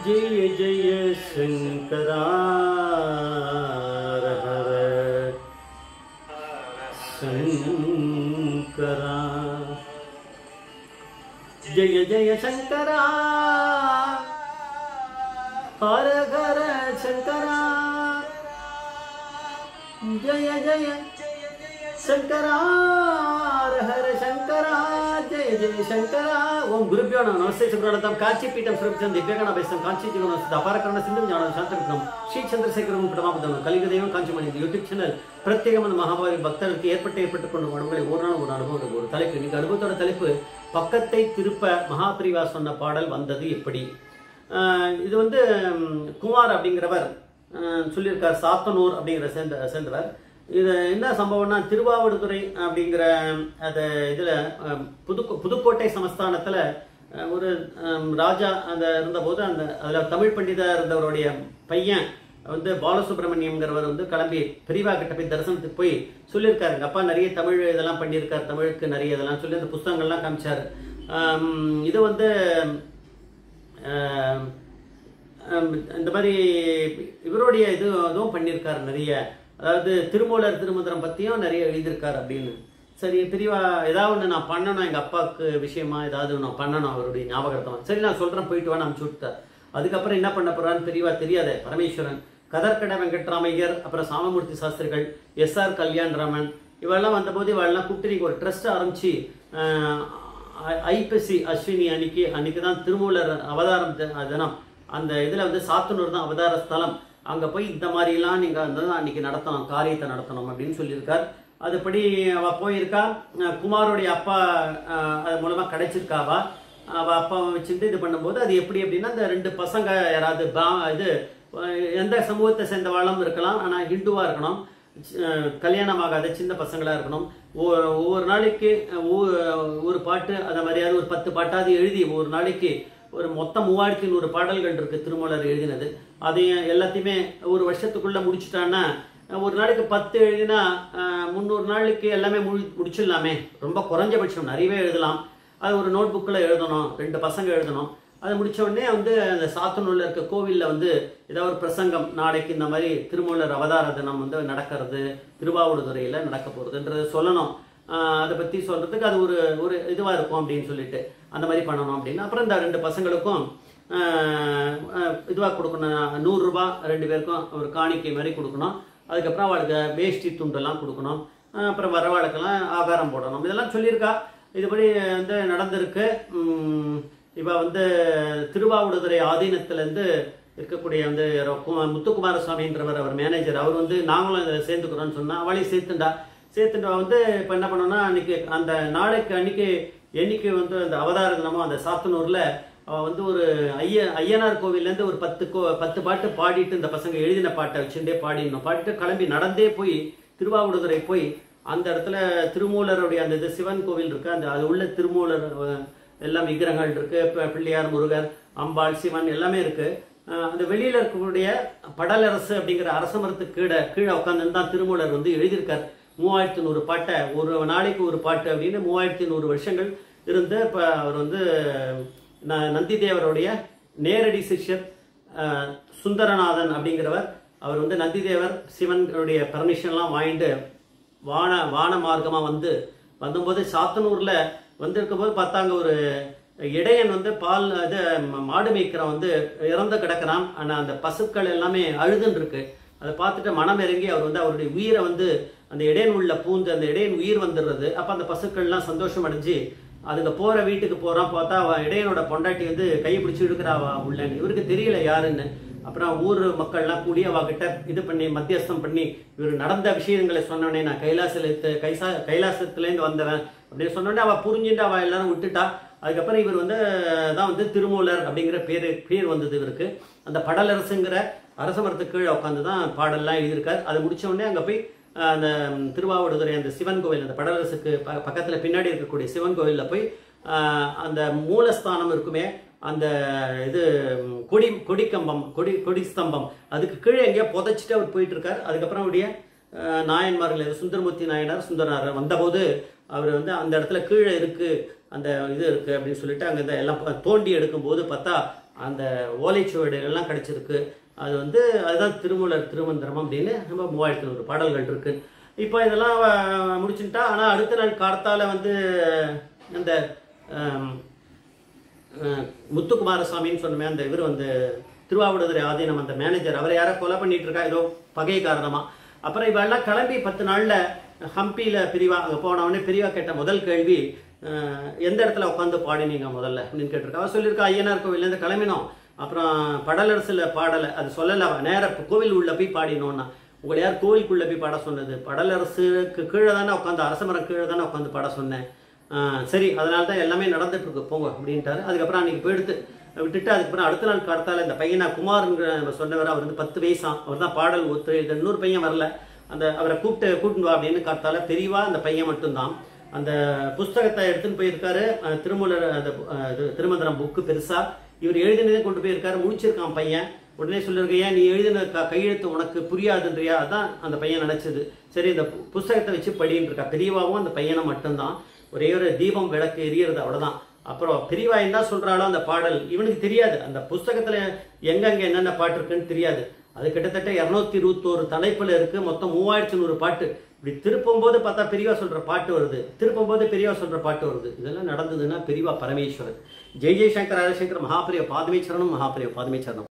ஜெய ஜெய சங்கரா ஹர சங்கரா ஜெய ஜெய சங்கரா ஹர ஹர சங்கரா ஜெய ஜெய சங்கரா ஹர ஹர சங்கரா ஜெய ஜெய சங்கரா ஓம் குருபியோ நம நமஸ்தே சுப்ரணத்தம் காஞ்சி பீட்டம் சுரபிச்சம் திவ்யகணபேசம் காஞ்சி ஜீவனம் அபாரகரண சிந்து ஞான சாந்தவிக்ரம் ஸ்ரீ சந்திரசேகரம் பிரமாபதம் கலிங்க தெய்வம் காஞ்சிமணி இந்த யூடியூப் சேனல் பிரத்யேகமான மகாபாரி பக்தர்களுக்கு ஏற்பட்டு ஏற்பட்டு கொண்ட உடம்புகளை ஒரு நாள் ஒரு அனுபவம் இருக்கு. ஒரு தலைப்பு இன்னைக்கு அனுபவத்தோட தலைப்பு பக்கத்தை திருப்ப மகாபிரிவா சொன்ன பாடல் வந்தது எப்படி ஆஹ் இது வந்து ம், குமார் அப்படிங்கிறவர் ஆஹ் சொல்லியிருக்கார் சாத்தனூர் அப்படிங்கிற சேர்ந்த சேர்ந்தவர் இது என்ன சம்பவம்னா திருவாவடுதுறை அப்படிங்கிற அந்த இதில் புது புதுக்கோட்டை சமஸ்தானத்தில் ஒரு ஆம், ராஜா அந்த இருந்தபோது அந்த அதில் தமிழ் பண்டிதர் இருந்தவருடைய பையன் வந்து பாலசுப்ரமணியம்ங்கிறவர் வந்து கிளம்பி பெரியவா கிட்ட போய் தரிசனத்துக்கு போய் சொல்லியிருக்காரு எங்கள் அப்பா நிறைய தமிழ் இதெல்லாம் பண்ணியிருக்காரு தமிழுக்கு நிறைய இதெல்லாம் சொல்லி அந்த புஸ்தகங்கள்லாம் காமிச்சார் ஆம், இது வந்து ஆம், ஆம், இந்த மாதிரி இவருடைய இது இதுவும் பண்ணியிருக்காரு நிறைய அதாவது திருமூலர் திருமந்திரம் பற்றியும் நிறைய எழுதியிருக்காரு அப்படின்னு சரி பிரிவா ஏதாவது ஒன்று நான் பண்ணணும் எங்கள் அப்பாவுக்கு விஷயமா ஏதாவது நான் பண்ணணும் அவருடைய ஞாபகத்தம் சரி நான் சொல்கிறேன் போயிட்டு வான்னு அனுப்பிச்சு விட்டார் அதுக்கப்புறம் என்ன பண்ண போறான்னு பெரியவா தெரியாதே பரமேஸ்வரன் கதர்கட வெங்கட்ராமையர் அப்புறம் சாமமூர்த்தி சாஸ்திரிகள் எஸ் ஆர் கல்யாண்ராமன் இவெல்லாம் வந்தபோது இவெல்லாம் கூப்பிட்டு நீங்க ஒரு ட்ரஸ்ட் ஆரம்பிச்சு ஆஹ், ஐ- ஐப்பசி அஸ்வினி அன்னைக்கு அன்னைக்கு தான் திருமூலர் அவதாரம் தி- தினம் அந்த இதுல வந்து சாத்தனூர் தான் அவதார ஸ்தலம் அங்க போய் இந்த மாதிரிலாம் நீங்க வந்து அன்னைக்கு நடத்தணும் காரியத்தை நடத்தணும் அப்படின்னு சொல்லியிருக்கார் அதுபடி அவ போயிருக்கா அஹ் குமாரோடைய அப்பா அஹ், அது மூலமா கிடைச்சிருக்காவா அவ அப்பாவை வச்சுட்டு இது பண்ணும்போது அது எப்படி அப்படின்னா அந்த ரெண்டு பசங்க யாராவது பா- இது அஹ், எந்த சமூகத்தை சேர்ந்தவாளும் இருக்கலாம் ஆனா ஹிந்துவா இருக்கணும் அஹ், கல்யாணம் ஆகாத சின்ன பசங்களா இருக்கணும் ஒ- ஒவ்வொரு நாளைக்கு அஹ், ஒ- ஒரு பாட்டு அந்த மாதிரியாவது ஒரு பத்து பாட்டாவது எழுதி ஒரு நாளைக்கு ஒரு மொத்தம் மூவாயிரத்தி நூறு பாடல்கள் இருக்கு திருமூலர் எழுதினது அதையும் எல்லாத்தையுமே ஒரு வருஷத்துக்குள்ள முடிச்சுட்டான்னா ஒரு நாளைக்கு பத்து எழுதினா அஹ், முந்நூறு நாளைக்கு எல்லாமே முடி முடிச்சிடலாமே ரொம்ப குறைஞ்சபட்சம் நிறையவே எழுதலாம் அது ஒரு நோட் புக்கில் எழுதணும் ரெண்டு பசங்க எழுதணும் அது முடிச்ச உடனே வந்து அந்த சாத்தனூர்ல இருக்க கோவில்ல வந்து ஏதாவது ஒரு பிரசங்கம் நாளைக்கு இந்த மாதிரி திருமூலர் அவதார தினம் வந்து நடக்கிறது திருவாவூடுதுறையில நடக்க போறதுன்றது சொல்லணும் ஆஹ் அதை பத்தி சொல்றதுக்கு அது ஒரு ஒரு இதுவா இருக்கும் அப்படின்னு சொல்லிட்டு அந்த மாதிரி பண்ணணும் அப்படின்னு அப்புறம் இந்த ரெண்டு பசங்களுக்கும் ஆஹ் ஆஹ் இதுவா கொடுக்கணும் நூறு ரூபாய் ரெண்டு பேருக்கும் ஒரு காணிக்கை மாதிரி கொடுக்கணும் அதுக்கப்புறம் அவளுக்கு வேஷ்டி துண்டெல்லாம் கொடுக்கணும் ஆஹ் அப்புறம் வரவாளுக்கெல்லாம் ஆகாரம் போடணும் இதெல்லாம் சொல்லியிருக்கா இதுபடி வந்து நடந்திருக்கு உம் இவ வந்து திருவாவூடுதுறை ஆதீனத்திலேருந்து இருக்கக்கூடிய வந்து கு- முத்துக்குமார சுவாமின்றவர் அவர் மேனேஜர் அவர் வந்து நாங்களும் இதில் சேர்ந்துக்கிறோம்னு சொன்னா அவளையும் சேர்த்துண்டா சேர்த்துட்டு அவ வந்து இப்போ என்ன பண்ணோம்னா அன்னைக்கு அந்த நாளைக்கு அன்னைக்கு என்னைக்கு வந்து அந்த அவதார தினமோ அந்த சாத்தனூர்ல அவ வந்து ஒரு ஐய ஐயனார் கோவில்லேருந்து ஒரு பத்து கோ பத்து பாட்டு பாடிட்டு இந்த பசங்க எழுதின பாட்டை வச்சுட்டே பாடிடணும் பாடிட்டு கிளம்பி நடந்தே போய் திருவாவூடுதுறை போய் அந்த இடத்துல திருமூலருடைய அந்த இது சிவன் கோவில் இருக்கு அந்த அது உள்ள திருமூலர் அஹ், எல்லாம் விக்கிரகங்கள் இருக்கு ப- பிள்ளையார் முருகர் அம்பாள் சிவன் எல்லாமே இருக்கு அஹ், அந்த வெளியில இருக்கக்கூடிய படலரசு அப்படிங்கிற அரச மரத்துக்கு கீழே கீழே உட்காந்து தான் திருமூலர் வந்து எழுதியிருக்கார் மூவாயிரத்தி நூறு பாட்டை ஒரு நாளைக்கு ஒரு பாட்டு அப்படின்னு மூவாயிரத்தி நூறு வருஷங்கள் இருந்து இப்ப அவர் வந்து ந- நந்தி தேவருடைய நேரடி சிஷ்யர் அஹ், சுந்தரநாதன் அப்படிங்கிறவர் அவர் வந்து நந்திதேவர் சிவனுடைய பெர்மிஷன்லாம் வாங்கிட்டு வான வான மார்க்கமா வந்து வந்தபோது சாத்தனூர்ல வந்திருக்கும் போது பார்த்தாங்க ஒரு இடையன் வந்து பால் இது ம- மாடு மேய்க்கிறவன் வந்து இறந்து கிடக்கிறான் ஆனா அந்த பசுக்கள் எல்லாமே அழுதுன்னு இருக்கு அதை பார்த்துட்டு மனம் இறங்கி அவர் வந்து அவருடைய உயிரை வந்து அந்த இடையன் உள்ள பூந்து அந்த இடையன் உயிர் வந்துடுறது அப்ப அந்த பசுக்கள்லாம் சந்தோஷம் அடைஞ்சு அதுங்க போற வீட்டுக்கு போறான் பார்த்தா அவ இடையனோட பொண்டாட்டி வந்து கையை பிடிச்சி இழுக்கிறாவா உள்ளன்னு இவருக்கு தெரியல யாருன்னு அப்புறம் ஊர் மக்கள்லாம் கூடி அவகிட்ட இது பண்ணி மத்தியஸ்தம் பண்ணி இவர் நடந்த விஷயங்களை சொன்னோடனே நான் கைலாசத்து கைசா கைலாசத்துலேருந்து வந்தவன் அப்படின்னு சொன்னோடனே அவ புரிஞ்சுட்டு அவ எல்லாரும் விட்டுட்டா அதுக்கப்புறம் இவர் வந்து தான் வந்து திருமூலர் அப்படிங்கிற பேரு பேர் வந்தது இவருக்கு அந்த படலரசுங்கிற அரச மரத்துக்கு கீழே உட்காந்து தான் பாடல்லாம் எழுதியிருக்கார் அது முடிச்ச உடனே அங்கே போய் அஹ், அந்த திருவாவடுதுறை அந்த சிவன் கோவில் அந்த படலரசுக்கு ப பக்கத்தில் பின்னாடி இருக்கக்கூடிய சிவன் கோவிலில் போய் அஹ், அந்த மூலஸ்தானம் இருக்குமே அந்த இது ம், கொடி கொடிக்கம்பம் கொடி கொடி ஸ்தம்பம் அதுக்கு கீழே எங்கேயோ புதைச்சிட்டு அவர் போயிட்டு இருக்கார் அதுக்கப்புறம் அவருடைய அஹ், நாயன்மார்கள் இது சுந்தரமூர்த்தி நாயனார் சுந்தரனார் வந்தபோது அவர் வந்து அந்த இடத்துல கீழே இருக்கு அந்த இது இருக்கு அப்படின்னு சொல்லிட்டு அங்க இந்த எல்லாம் ப- தோண்டி எடுக்கும்போது பார்த்தா அந்த ஓலைச்சுவடு எல்லாம் கிடைச்சிருக்கு அது வந்து அதுதான் திருமூலர் திருமந்திரம் அப்படின்னு நம்ம மூவாயிரத்தி நூறு பாடல்கள் இருக்கு இப்போ இதெல்லாம் அஹ், முடிச்சுட்டா ஆனால் அடுத்த நாள் கார்த்தால வந்து அந்த ஆம், அஹ், முத்துக்குமாரசாமின்னு சொன்னமே அந்த இவர் வந்து திருவாவடுதுறை ஆதீனம் அந்த மேனேஜர் அவரை யாரோ கொலை பண்ணிட்டு இருக்கா ஏதோ பகை காரணமா அப்புறம் இவெல்லாம் கிளம்பி பத்து நாள்ல ஹம்பியில பிரிவா அங்கே போனவொடனே பிரிவா கேட்ட முதல் கேள்வி அஹ், எந்த இடத்துல உட்காந்து பாடினீங்க முதல்ல அப்படின்னு கேட்டிருக்கா அவ சொல்லியிருக்கா ஐயனார் கோவிலேருந்து கிளம்பினோம் அப்புறம் படலரசுல பாடலை அது சொல்லல அவ நேர கோவில் உள்ள போய் பாடினோன்னா உங்களை யார் கோவிலுக்குள்ள போய் பாட சொன்னது படலரசுக்கு கீழே தானே உட்காந்து அரசமரம் கீழே தானே உட்காந்து பாட சொன்னேன் ஆ, சரி அதனால தான் எல்லாமே நடந்துட்டு இருக்கு போங்க அப்படின்ட்டாரு அதுக்கப்புறம் அன்னைக்கு போயிடுத்து விட்டுட்டு அதுக்கப்புறம் அடுத்த நாள் கடத்தால இந்த பையனா குமார்ங்கிற நம்ம சொன்னவர் அவர் வந்து பத்து வயசாம் அவர் தான் பாடல் ஒத்து எழுத இன்னொரு பையன் வரல அந்த அவரை கூப்பிட்டு கூட்டிட்டு வா அப்படின்னு காத்தால பெரியவா அந்த பையன் மட்டும்தான் அந்த புஸ்தகத்தை எடுத்துன்னு போயிருக்காரு அஹ், திருமூலர் அந்த அஹ், இது திருமந்திரம் புக்கு பெருசா இவர் எழுதினதே கொண்டு போயிருக்காரு முடிச்சிருக்கான் பையன் உடனே சொல்லிருக்க ஏன் நீ எழுதின க- கையெழுத்து உனக்கு புரியாதுன்றியா அதான் அந்த பையன் நினைச்சது சரி இந்த பு- புஸ்தகத்தை வச்சு படின்னு இருக்கா பெரியவாவும் அந்த பையனை மட்டும்தான் ஒரே ஒரு தீபம் விளக்கு எரியறது அவ்வளவுதான் அப்புறம் பெரியவா என்ன சொல்றாளோ அந்த பாடல் இவனுக்கு தெரியாது அந்த புஸ்தகத்துல எங்கெங்க என்னென்ன பாட்டு இருக்குன்னு தெரியாது அது கிட்டத்தட்ட இருநூத்தி இருபத்தோரு தலைப்புல இருக்கு மொத்தம் மூவாயிரத்தி நூறு பாட்டு இப்படி திருப்பும் போது பார்த்தா பெரியவா சொல்ற பாட்டு வருது திருப்பும் போது பெரியவா சொல்ற பாட்டு வருது இதெல்லாம் நடந்ததுன்னா பெரியவா பரமேஸ்வரன் ஜெய் ஜெய்சங்கர் ஹரசங்கர் மகாபிரிய பாதமேச்சரணம் மகாபிரிய பாதமேச்சரணம்